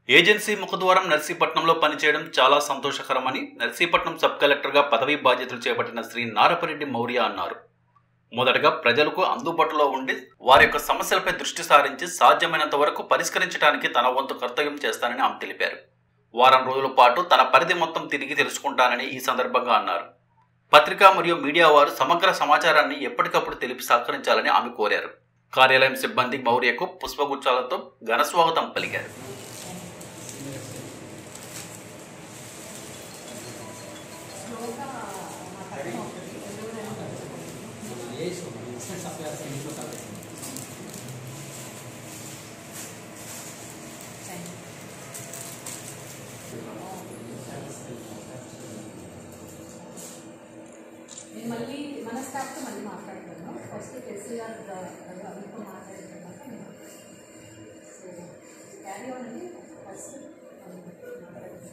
Agency ముఖద్వారం నర్సీపట్నంలో పనిచేయడం చాలా సంతోషకరమని నర్సీపట్నం సబ్ కలెక్టర్గా పదవీ బాధ్యతలు చేపట్టిన శ్రీ నారపరెడ్డి మౌర్య అన్నారు మొదటగా ప్రజలకు అందుబాటులో ఉండి వారి యొక్క సమస్యలపై దృష్టి సారించి సాధ్యమైనంత వరకు పరిష్కరించడానికి తన వంతు కర్తవ్యం చేస్తానని ఆమె తెలిపారు వారం రోజుల పాటు తన పరిధి మొత్తం తిరిగి తెలుసుకుంటానని ఈ సందర్భంగా అన్నారు పత్రికా మరియు మీడియా వారు సమగ్ర సమాచారాన్ని ఎప్పటికప్పుడు తెలిపి సహకరించాలని ఆమె కోరారు కార్యాలయం సిబ్బంది మౌర్యకు పుష్పగుచ్చాలతో ఘనస్వాగతం పలికారు నేను మళ్ళీ మన స్టాఫ్తో మళ్ళీ మాట్లాడుతున్నాను ఫస్ట్ కేసీఆర్ అవితో మాట్లాడిన తర్వాత నేను సో క్యారీ ఆన్ అండి ఫస్ట్ మాట్లాడుతున్నాను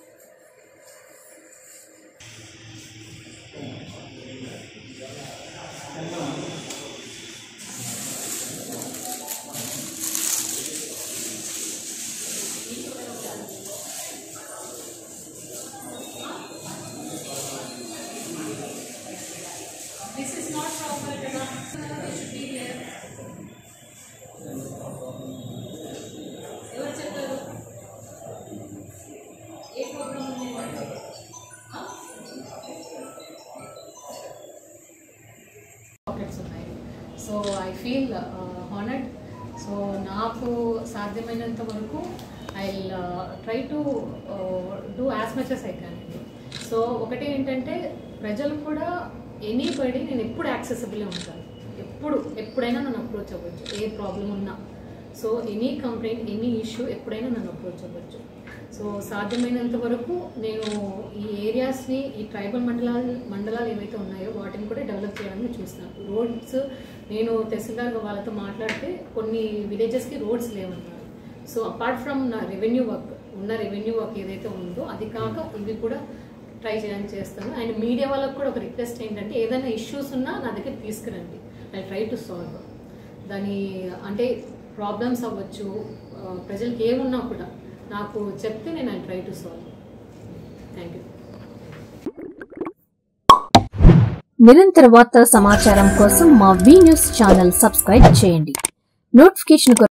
This is not proper enough. They should be here. ఎవరు చెప్పారు ఏ ప్రోగ్రామ్ ఉంది పాకెట్స్ ఉన్నాయి so I feel honoured so నాకు సాధ్యమైనంత వరకు I try to do as much as I can so ఒకటి ఏంటంటే ప్రజలు కూడా ఎనీబడి నేను ఎప్పుడు యాక్సెసిబుల్గా ఉంటాను ఎప్పుడు ఎప్పుడైనా నన్ను అప్రోచ్ అవ్వచ్చు ఏ ప్రాబ్లం ఉన్నా so any complaint any issue ఎప్పుడైనా నన్ను అప్రోచ్ అవ్వచ్చు సో సాధ్యమైనంత వరకు నేను ఈ ఏరియాస్ని ఈ ట్రైబల్ మండలాలు మండలాలు ఏవైతే ఉన్నాయో వాటిని కూడా డెవలప్ చేయడానికి చూస్తాను రోడ్స్ నేను తహసీల్దార్ వాళ్ళతో మాట్లాడితే కొన్ని విలేజెస్కి రోడ్స్ లేవన్నారు సో అపార్ట్ ఫ్రమ్ నా రెవెన్యూ వర్క్ ఉన్న రెవెన్యూ వర్క్ ఏదైతే ఉందో అది కాక ఇవి కూడా ట్రై చేయడానికి చేస్తాను అండ్ మీడియా వాళ్ళకు కూడా ఒక రిక్వెస్ట్ ఏంటంటే ఏదైనా ఇష్యూస్ ఉన్నా నా దగ్గర తీసుకురండి ఐ ట్రై టు సాల్వ్ దాని అంటే ప్రాబ్లమ్స్ అవ్వచ్చు ఆ, ప్రజలకి ఏమున్నా కూడా నాకు చెప్తే నేను I try to solve thank you నిరంతర వార్తా సమాచారం కోసం మా వి న్యూస్ ఛానల్ సబ్స్క్రైబ్ చేయండి నోటిఫికేషన్